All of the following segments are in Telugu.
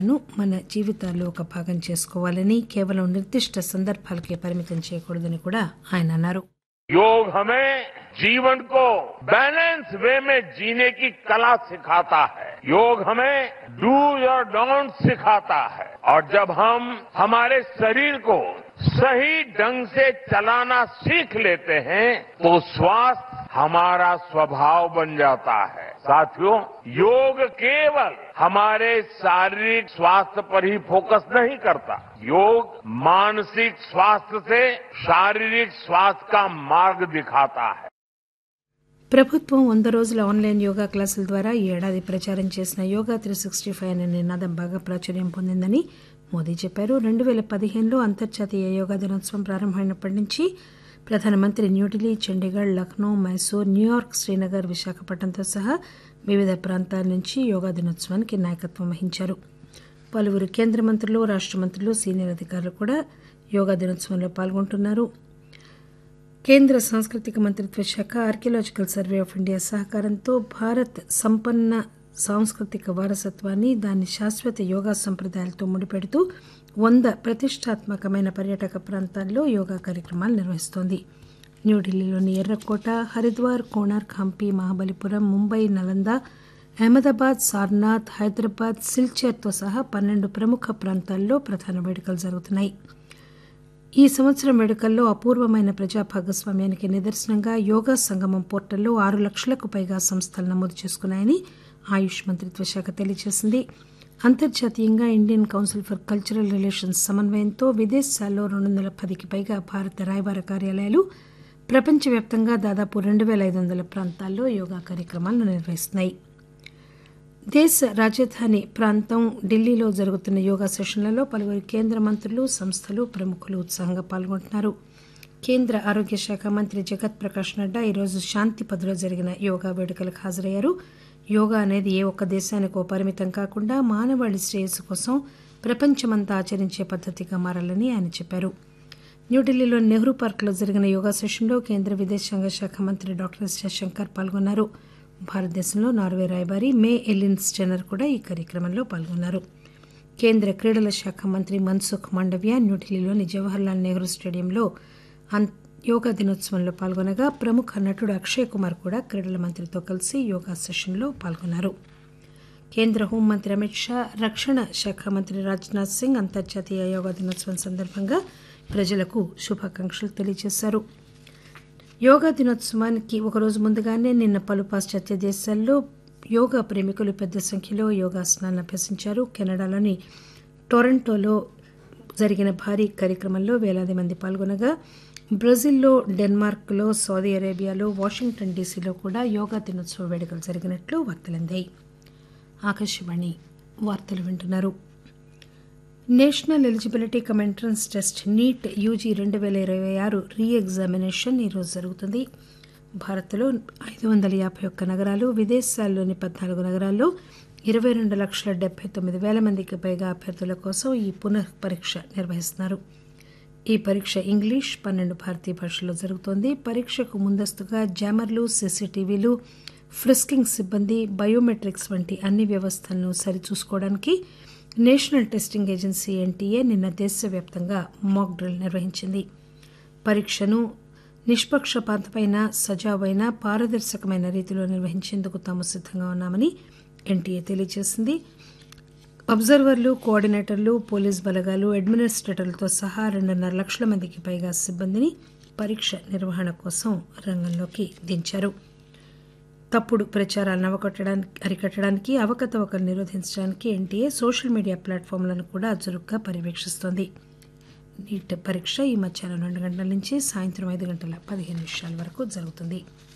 ను మన జీవితాల్లో ఒక భాగం చేసుకోవాలని కేవలం నిర్దిష్ట సందర్భాలకే పరిమితం చేయకూడదని కూడా ఆయన అన్నారు योग हमें जीवन को बैलेंस वे में जीने की कला सिखाता है योग हमें डूज और डोंट सिखाता है और जब हम हमारे शरीर को सही ढंग से चलाना सीख लेते हैं तो स्वास्थ्य हमारा स्वभाव बन जाता है साथियों योग केवल हमारे शारीरिक स्वास्थ्य पर ही फोकस नहीं करता योग मानसिक स्वास्थ्य से शारीरिक स्वास्थ्य का मार्ग दिखाता है ప్రభుత్వం వంద రోజుల ఆన్లైన్ యోగా క్లాసుల ద్వారా ఈ ఏడాది ప్రచారం చేసిన యోగా త్రీ సిక్స్టీ ఫైవ్ అనే నినాదం బాగా ప్రాచుర్యం పొందిందని మోదీ చెప్పారు రెండు పేల పదిహేనులో అంతర్జాతీయ యోగా దినోత్సవం ప్రారంభమైనప్పటి నుంచి ప్రధానమంత్రి న్యూఢిల్లీ చండీగఢ్ లక్నో మైసూర్ న్యూయార్క్ శ్రీనగర్ విశాఖపట్నంతో సహా వివిధ ప్రాంతాల నుంచి యోగా దినోత్సవానికి నాయకత్వం వహించారు పలువురు కేంద్ర మంత్రులు రాష్ట మంత్రులు సీనియర్ అధికారులు కూడా యోగా దినోత్సవంలో పాల్గొంటున్నారు కేంద్ర సాంస్కృతిక మంత్రిత్వ శాఖ ఆర్కియలాజికల్ సర్వే ఆఫ్ ఇండియా సహకారంతో భారత్ సంపన్న సాంస్కృతిక వారసత్వాన్ని దాని శాశ్వత యోగా సంప్రదాయాలతో ముడిపెడుతూ వంద ప్రతిష్టాత్మకమైన పర్యాటక ప్రాంతాల్లో యోగా కార్యక్రమాలు నిర్వహిస్తోంది న్యూఢిల్లీలోని ఎర్రకోట హరిద్వార్ కోణార్క్ హంపి మహాబలిపురం ముంబై నలంద అహ్మదాబాద్ సార్నాథ్ హైదరాబాద్ సిల్చర్తో సహా పన్నెండు ప్రముఖ ప్రాంతాల్లో ప్రధాన వేడుకలు జరుగుతున్నాయి ఈ సంవత్సరం వేడుకల్లో అపూర్వమైన ప్రజా భాగస్వామ్యానికి నిదర్శనంగా యోగా సంగమం పోర్టల్లో ఆరు లక్షలకు పైగా సంస్థలు నమోదు చేసుకున్నాయని ఆయుష్ మంత్రిత్వ శాఖ తెలియజేసింది అంతర్జాతీయంగా Indian Council for Cultural Relations సమన్వయంతో విదేశాల్లో రెండు వందల పదికి పైగా భారత రాయబార కార్యాలయాలు ప్రపంచవ్యాప్తంగా దాదాపు రెండు పేల ఐదు వందల ప్రాంతాల్లో యోగా కార్యక్రమాలను నిర్వహిస్తున్నాయి దేశ రాజధాని ప్రాంతం ఢిల్లీలో జరుగుతున్న యోగా సెషన్లలో పలువురు కేంద్ర మంత్రులు సంస్థలు ప్రముఖులు ఉత్సాహంగా పాల్గొంటున్నారు కేంద్ర ఆరోగ్య శాఖ మంత్రి జగత్ ప్రకాష్ నడ్డా ఈరోజు శాంతిపథ్లో జరిగిన యోగా వేడుకలకు హాజరయ్యారు యోగా అనేది ఏ ఒక్క దేశానికో పరిమితం కాకుండా మానవాళి శ్రేయస్సు కోసం ప్రపంచమంతా ఆచరించే పద్దతిగా మారాలని ఆయన చెప్పారు న్యూఢిల్లీలోని నెహ్రూ పార్కులో జరిగిన యోగా సెషన్లో కేంద్ర విదేశాంగ శాఖ మంత్రి డాక్టర్ ఎస్ జయశంకర్ పాల్గొన్నారు భారతదేశంలో నార్వే రాయబారి మే ఎలిన్ స్టెనర్ కూడా ఈ కార్యక్రమంలో పాల్గొన్నారు కేంద్ర క్రీడల శాఖ మంత్రి మన్సుఖ్ మాండవ్య న్యూఢిల్లీలోని జవహర్లాల్ నెహ్రూ స్టేడియంలో యోగా దినోత్సవంలో పాల్గొనగా ప్రముఖ నటుడు అక్షయ్ కుమార్ కూడా క్రీడల మంత్రితో కలిసి యోగా సెషన్లో పాల్గొన్నారు కేంద్ర హోంమంత్రి అమిత్ షా రక్షణ శాఖ మంత్రి రాజ్నాథ్ సింగ్ అంతర్జాతీయ యోగా దినోత్సవం సందర్భంగా ప్రజలకు శుభాకాంక్షలు తెలియజేశారు యోగా దినోత్సవానికి ఒకరోజు ముందుగానే నిన్న పలు పాశ్చాత్య దేశాల్లో యోగా ప్రేమికులు పెద్ద సంఖ్యలో యోగాసనాలను అభ్యసించారు కెనడాలోని టొరంటోలో జరిగిన భారీ కార్యక్రమంలో వేలాది మంది పాల్గొనగా బ్రెజిల్లో డెన్మార్క్లో సౌదీ అరేబియాలో వాషింగ్టన్ డీసీలో కూడా యోగా దినోత్సవ వేడుకలు జరిగినట్లు వార్తలందాయి ఆకాశవాణి వార్తలు వింటున్నారు National Eligibility cum Entrance Test NEET UG రెండు పేల ఇరవై ఆరు రీ ఎగ్జామినేషన్ ఈరోజు జరుగుతుంది భారత్లో ఐదు వందల యాభై ఒక్క నగరాలు విదేశాల్లోని పద్నాలుగు నగరాల్లో ఇరవై రెండు లక్షల డెబ్బై తొమ్మిది వేల మందికి పైగా అభ్యర్థుల కోసం ఈ పునః పరీక్ష నిర్వహిస్తున్నారు ఈ పరీక్ష ఇంగ్లీష్ పన్నెండు భారతీయ భాషల్లో జరుగుతోంది పరీక్షకు ముందస్తుగా జామర్లు సీసీటీవీలు ఫ్రిస్కింగ్ సిబ్బంది బయోమెట్రిక్స్ వంటి అన్ని వ్యవస్థలను సరిచూసుకోవడానికి నేషనల్ టెస్టింగ్ ఏజెన్సీ ఎన్టీఏ నిన్న దేశవ్యాప్తంగా మాక్ డ్రిల్ నిర్వహించింది పరీక్షను నిష్పక్షపాతమైన సజావైన పారదర్శకమైన రీతిలో నిర్వహించేందుకు తాము సిద్ధంగా ఉన్నామని ఎన్టీఏ తెలియజేసింది అబ్జర్వర్లు కోఆర్డినేటర్లు పోలీస్ బలగాలు అడ్మినిస్ట్రేటర్లతో సహా రెండున్నర లక్షల మందికి పైగా సిబ్బందిని పరీక్ష నిర్వహణ కోసం రంగంలోకి దించారు తప్పుడు ప్రచారాలను అవకొట్టడానికి అరికట్టడానికి అవకతవకలు నిరోధించడానికి ఎన్టీఏ సోషల్ మీడియా ప్లాట్ఫామ్లను కూడా చురుగ్గా పర్యవేక్షిస్తోంది నీట్ పరీక్ష ఈ మధ్యాహ్నం రెండు గంటల నుంచి సాయంత్రం ఐదు గంటల పదిహేను నిమిషాల వరకు జరుగుతుంది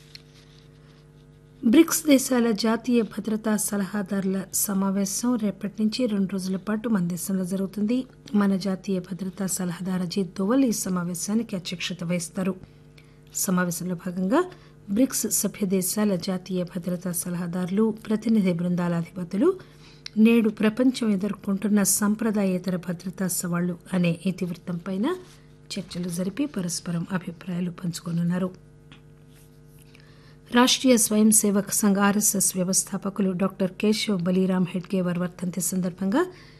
బ్రిక్స్ దేశాల జాతీయ భద్రతా సలహాదారుల సమావేశం రేపటి నుంచి రెండు రోజుల పాటు మన దేశంలో జరుగుతుంది మన జాతీయ భద్రతా సలహాదారు అజిత్ దోవల్ ఈ సమావేశానికి అధ్యక్షత వహిస్తారు సమావేశంలో భాగంగా బ్రిక్స్ సభ్య దేశాల జాతీయ భద్రతా సలహాదారులు ప్రతినిధి బృందాల అధిపతులు నేడు ప్రపంచం ఎదుర్కొంటున్న సంప్రదాయేతర భద్రతా సవాళ్లు అనే ఇతివృత్తంపై చర్చలు జరిపి పరస్పరం అభిప్రాయాలు పంచుకోనున్నారు రాష్ట్రీయ స్వయం సేవక్ సంఘ్ ఆర్ఎస్ఎస్ వ్యవస్థాపకులు డాక్టర్ కేశవ్ బలీరామ్ హెడ్గేవర్ వర్ధంతి సందర్భంగా